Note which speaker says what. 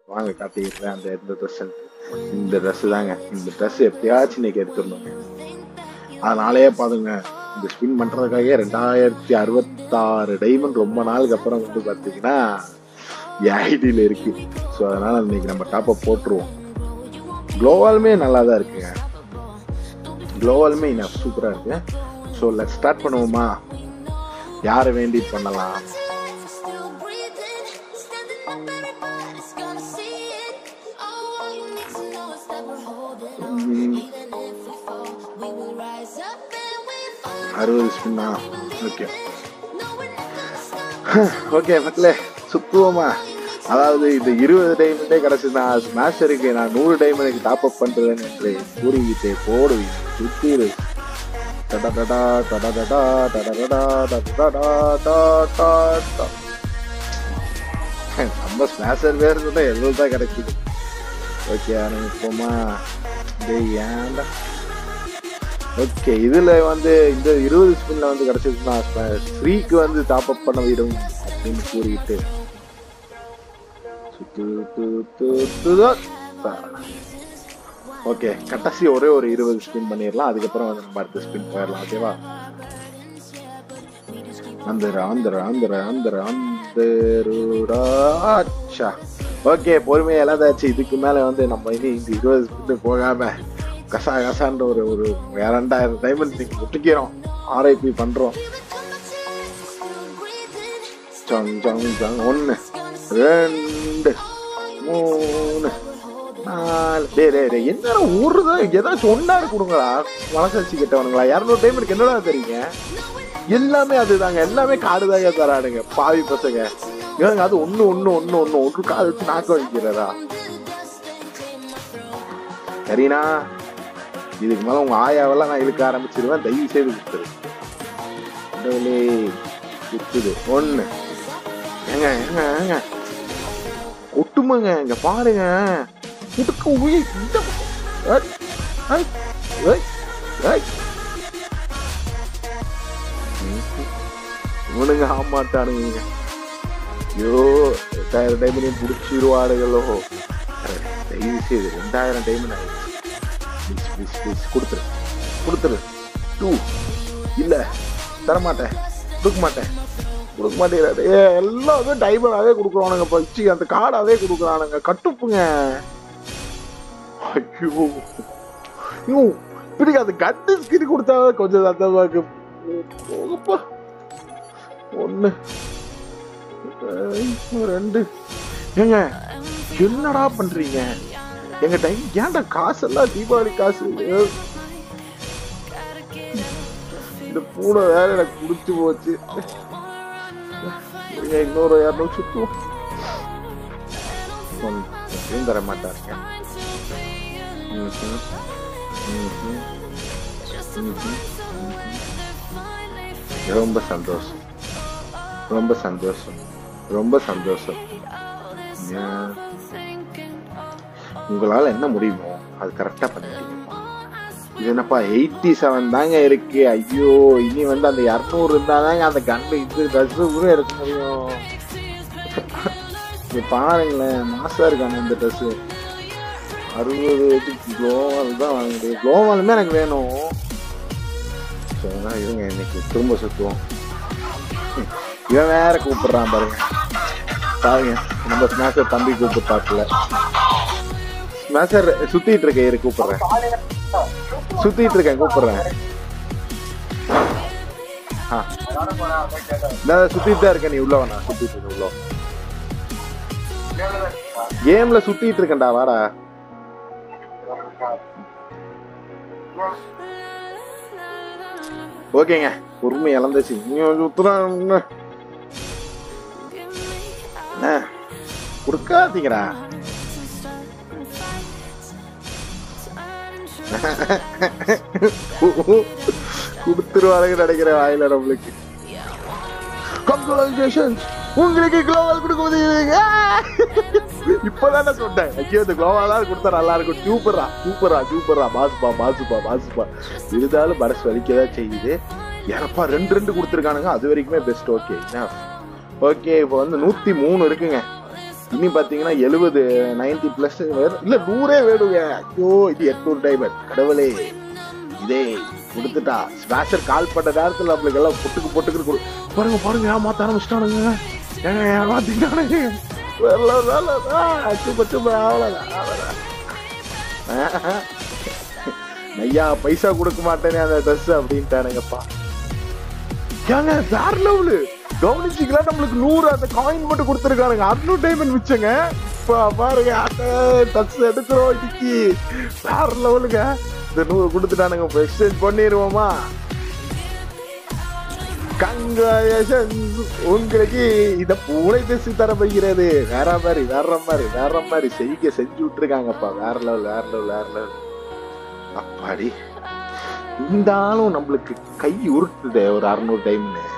Speaker 1: வாங்க காட்டிடுறேன் அந்த எந்த ட்ரெஸ் இந்த ட்ரெஸ் தாங்க இந்த ட்ரெஸ் எப்படியாச்சும் இன்னைக்கு எடுத்துடணுங்க அதனாலேயே பாருங்க இந்த ஸ்பின் பண்றதுக்காகவே ரெண்டாயிரத்தி அறுபத்தாறு டைமண்ட் ரொம்ப நாளுக்கு அப்புறம் வந்து பார்த்தீங்கன்னா ஐடியில் இருக்கு ஸோ அதனால இன்னைக்கு நம்ம டாப்பை போட்டுருவோம் குளோவாலுமே நல்லா தான் இருக்குங்க குளோவாலுமே இன்னும் சூப்பராக இருக்கு ஸோ லெட் ஸ்டார்ட் பண்ணுவோமா யாரை வேண்டி பண்ணலாம்
Speaker 2: Still breathing, standing up, everybody's gonna see it. All you need to know is that we're holding on. Even if we fall, we will rise up and we fall.
Speaker 1: அறுபது ஸ்பின்னா okay
Speaker 2: No, we're not gonna stop.
Speaker 1: Okay மக்களே சுத்துவோமா அதாவது இந்த இருபது டைமண்டே கிடைச்சதுன்னா ஸ்மாஷருக்கு நான் நூறு டைமண்டுக்கு டாப் அப் பண்றேன் என்று கூறிவிட்டு போடுவேன் சுத்திரு டடடடா, டடடடா, டடடடா, டடடடா, டா, டா, டா. நம்ம ஸ்மாஷர் வேறு இருந்தா எவ்வளவு தான் கிடைக்குது ஓகே ஆரம்பிப்போமா டேய் ஏன்டா ஓகே இதுல வந்து இந்த இருபது ஸ்பின்ல வந்து கிடைச்சதுன்னா ஃப்ரீக்கு வந்து டாப் அப் பண்ண விடும் அப்படின்னு கூறிட்டு ஓகே கடைசி ஒரே ஒரு இருபது ஸ்பின் பண்ணிடலாம் அதுக்கப்புறம் வந்து நம்ம அடுத்த ஸ்பின் போயிடலாம் ஓகேவா ஆந்திர ஆந்திர ஆந்திர ஆந்திர ஆந்திரா ஓகே பொறுமையா எல்லாதாச்சு இதுக்கு மேல வந்து நம்ம இனி இந்த இருபது ஸ்பின் போகாம கசா கசான்ற ஒரு ஒரு இரண்டாயிரம் டைமண்ட் நீங்க முட்டிக்கிறோம் ஆர்ஐபி பண்றோம் ஜங் ஜங் ஜங் ஒன்று ரெண்டு மூணு நாலு டேய் டேய் டேய் என்னடா ஊருதா ஏதாச்சும் ஒன்னாரு கொடுங்களா மனசாட்சி கிட்டவனுங்களா இரநூறு டைம் என்னடா தெரியுங்க எல்லாமே அதுதாங்க எல்லாமே காடுதாங்க தரானுங்க பாவி பசங்க ஏங்க அது ஒண்ணு ஒண்ணு ஒண்ணு ஒண்ணு ஒன்று காது வச்சு நாக்க வைக்கிறதா சரிண்ணா இதுக்கு மேல உங்க ஆயாவெல்லாம் நான் இழுக்க ஆரம்பிச்சிருவேன் தயவு செய்து கொடுத்துரு கடவுளே குத்துது ஒண்ணு ஏங்க ஏங்க ஏங்க ஒட்டுமாங்க இங்க பாருங்க உடுக்க உயிர் இந்த ஏய், ஏய், ஏய், ஏய். இவனுங்க ஆமாட்டானுங்க ஐயோ எட்டாயிரம் டைமண்ட் பிடிச்சிருவாடுகளோ தயவு செய்து ரெண்டாயிரம் டைமண்ட் ஆயிடுச்சு ப்ளீஸ் ப்ளீஸ் ப்ளீஸ் கொடுத்துரு கொடுத்துரு டூ இல்ல தரமாட்டேன் கொடுக்க மாட்டேன் கொடுக்க மாட்டேங்கிறாரு ஏ எல்லாமே டைமண்டாவே கொடுக்குறானுங்க பச்சி அந்த கார்டாவே கொடுக்குறானுங்க கட்டுப்புங்க ஐயோ ஐயோ இப்படி அந்த கட்டு ஸ்கின் கொடுத்தா கொஞ்சம் சத்தமா இருக்கு போகப்பா ஒண்ணு ஏய், ரெண்டு ஏங்க என்னடா பண்றீங்க எங்க டைம் ஏன்டா காசெல்லாம் தீபாவளி காசு ஏய், இந்த பூனை வேற எனக்கு குடிச்சு போச்சு இருங்க, இன்னொரு இரநூறு சுத்துவோம் ஒண்ணு. எப்படியும் தர மாட்டாருங்க ம்ஹும். ம்ஹும். ம்ஹும். ரொம்ப சந்தோஷம் ரொம்ப சந்தோஷம் ரொம்ப சந்தோஷம் ஏன்? உங்களால என்ன முடியுமோ அது கரெக்டா பண்ணிட்டீங்க இது என்னப்பா எயிட்டி செவன் தாங்க இருக்கு ஐயோ இனி வந்து அந்த இரநூறு இருந்தாதாங்க அந்த கண்டு இது ட்ரெஸ் கூட எடுக்க முடியும் இங்க பாருங்களேன் மாசா இருக்கான இந்த ட்ரெஸ் அறுபது குளோவால் தான் வாங்க முடியும் குளோவாலுமே எனக்கு வேணும் ஸோ அதான் இருங்க இன்னைக்கு திரும்ப சுற்றுவோம் இவன் வேற கூப்பிடுறான் பாருங்க பாருங்க நம்ம ஸ்மாஷர் தம்பி கூப்பிட்டாப்புல ஸ்மாஷர் சுத்திட்டு இருக்கேன் இரு கூப்பிடுறேன் சுத்திட்டு இருக்கேன் கூப்பிடுறேன் ஆ நான் சுத்திட்டு தான் இருக்கேன் நீ உள்ள வேணா சுத்திட்டு இருக்க உள்ள கேம்ல சுத்திட்டு இருக்கேன்டா வாடா ஓகேங்க பொறுமை இழந்துச்சு நீ சுத்துறான் கொடுக்காதீங்கடா கொடுத்துருவாருங்க நினைக்கிறேன் வாயில நம்மளுக்கு கங்க்ராச்சுலேஷன்ஸ் உங்களுக்கு குளோவால் கொடுக்கும்போது இப்பதானே சொன்னேன் ஐயோ இந்த குளோவாலாவது கொடுத்தா நல்லா இருக்கும் சூப்பரா சூப்பரா சூப்பரா பாசுப்பா பாசுப்பா பாசுப்பா இருந்தாலும் மனசு வலிக்கதான் செய்யுது எனப்பா ரெண்டு ரெண்டு கொடுத்துருக்கானுங்க அது வரைக்குமே பெஸ்ட் ஓகே ஓகே இப்போ வந்து நூத்தி மூணு இருக்குங்க இனி பாத்தீங்கன்னா எழுபது நைன்டி பிளஸ் இல்ல நூறே வேணுங்க ஐயோ இது எட்நூறு டைமண்ட் கடவுளே இதே கொடுத்துட்டா ஸ்பேஷர் கால் பண்ண நேரத்துல நம்மளுக்கு எல்லாம் பொட்டுக்கு பொட்டுக்கு கொடு பாருங்க பாருங்க ஏமாத்த ஆரம்பிச்சிட்டானுங்க ஏங்க ஏமாத்திட்டானுங்க வரல, வரல, ஆ, சூப்பர் சூப்பர் அவ்வளவுதான் அவ்வளவுதான். ஆஹா. ஐயா பைசா கொடுக்க மாட்டேனே அந்த ட்ரெஸ் அப்படின்ட்டானுங்கப்பா ஏங்க வேற லெவலு கவனிச்சிங்களா நம்மளுக்கு நூறு அந்த காயின் மட்டும் கொடுத்துருக்கானுங்க அறுநூறு டைமண்ட் மிச்சங்க பா பாருங்க டச் எடுக்கிறோம் இன்னைக்கு வேற லெவலுங்க இந்த நூறு கொடுத்துட்டானுங்க இப்போ எக்ஸ்சேஞ்ச் பண்ணிடுவோமா கங்க்ராச்சுலேஷன்ஸ் உங்களுக்கு இத பூனை பேசி தரப்படுகிறது வேற மாதிரி வேற மாதிரி வேற மாதிரி செய்க செஞ்சு விட்டுருக்காங்கப்பா வேற லெவல் வேற லெவல் வேற லெவல் அப்பாடி இந்த ஆளும் நம்மளுக்கு கை உருட்டுதே ஒரு அறுநூறு டைம்னு